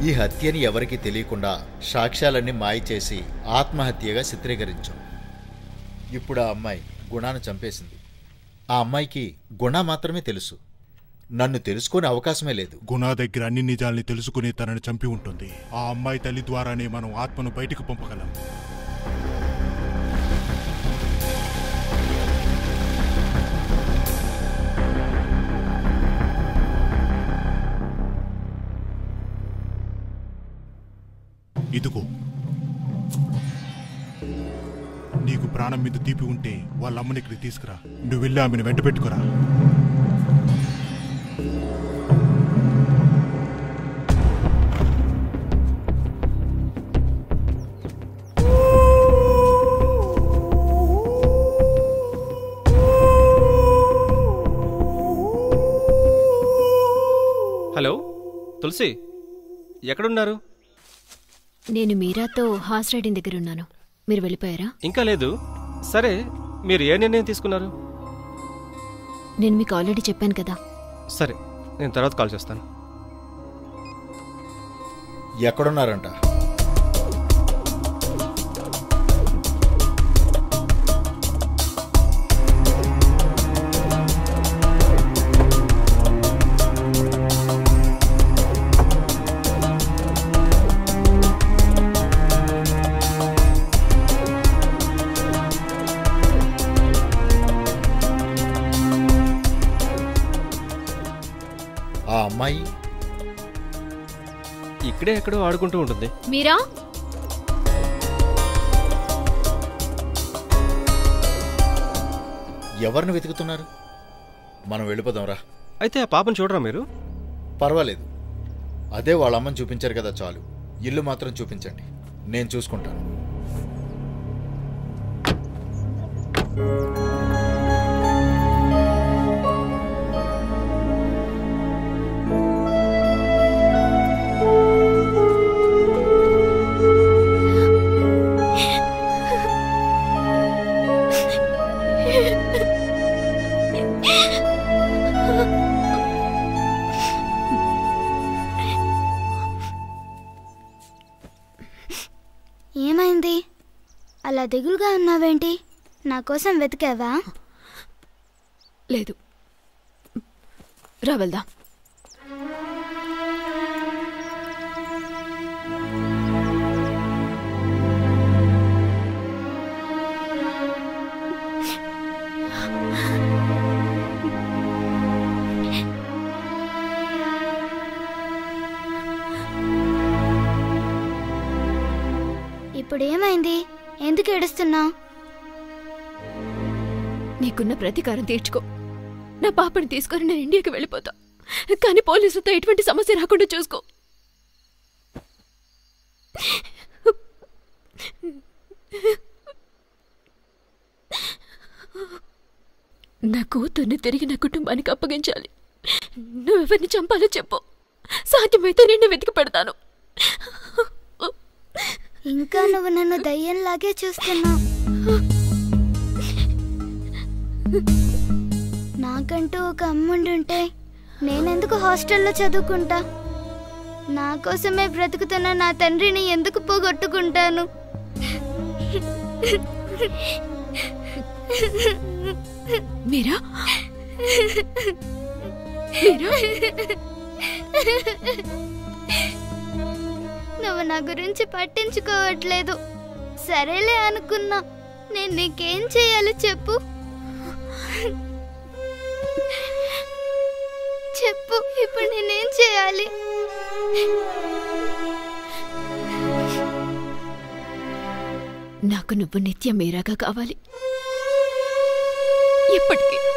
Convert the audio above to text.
ఈ హత్యని ఎవరికీ తెలియకుండా సాక్ష్యాలన్నీ మాయ చేసి ఆత్మహత్యగా చిత్రీకరించాం ఇప్పుడు ఆ అమ్మాయి గుణాన్ని చంపేసింది ఆ అమ్మాయికి గుణ మాత్రమే తెలుసు నన్ను తెలుసుకునే అవకాశమే లేదు గుణ దగ్గర అన్ని నిజాల్ని తెలుసుకుని తనని చంపి ఉంటుంది ఆ అమ్మాయి తల్లి ద్వారానే మనం ఆత్మను బయటికి పంపగలం ఇదిగో నీకు ప్రాణం మీద తీపి ఉంటే వాళ్ళ అమ్మని ఇక్కడికి తీసుకురా నువ్వు వెళ్ళి ఆమెను వెంట పెట్టుకురా హలో తులసి ఎక్కడున్నారు నేను మీరాతో హార్స్ రైడింగ్ దగ్గర ఉన్నాను మీరు వెళ్ళిపోయారా ఇంకా లేదు సరే మీరు ఏ నిర్ణయం తీసుకున్నారు నేను మీకు ఆల్రెడీ చెప్పాను కదా సరే నేను తర్వాత కాల్ చేస్తాను ఎక్కడున్నారంట ఆ అమ్మాయి ఇక్కడే ఎక్కడో ఆడుకుంటూ ఉంటుంది మీరా ఎవరిని వెతుకుతున్నారు మనం వెళ్ళిపోదాం రా అయితే ఆ పాపను చూడరా మీరు పర్వాలేదు అదే వాళ్ళ అమ్మని చూపించారు కదా చాలు ఇల్లు మాత్రం చూపించండి నేను చూసుకుంటాను ఏమైంది అలా దిగులుగా ఉన్నావేంటి నా కోసం వెతికావా లేదు రా వెళ్దాం ఇప్పుడు ఏమైంది ఎందుకు ఏడుస్తున్నావు నీకున్న ప్రతీకారం తీర్చుకో నా పాపని తీసుకొని నేను ఇండియాకి వెళ్ళిపోతా కానీ పోలీసులతో ఎటువంటి సమస్య రాకుండా చూసుకో నా కూతుర్ని తిరిగి నా కుటుంబానికి అప్పగించాలి నువ్వెవరిని చంపాలో చెప్పు సాధ్యమైతే నిన్ను వెతికి పెడతాను ఇంకా నువ్వు నన్ను దయ్యంలాగే చూస్తున్నావు నాకంటూ ఒక అమ్ముండుంటే నేనెందుకు హాస్టల్లో చదువుకుంటా నా కోసమే బ్రతుకుతున్న నా తండ్రిని ఎందుకు పోగొట్టుకుంటాను మీరా మీరా నువ్వు నా గురించి పట్టించుకోవట్లేదు సరేలే అనుకున్నా నేను నీకేం చేయాలో చెప్పు చెప్పు ఇప్పుడు నేనేం చేయాలి నాకు నువ్వు నిత్యం మీరాగా కావాలి ఎప్పటికీ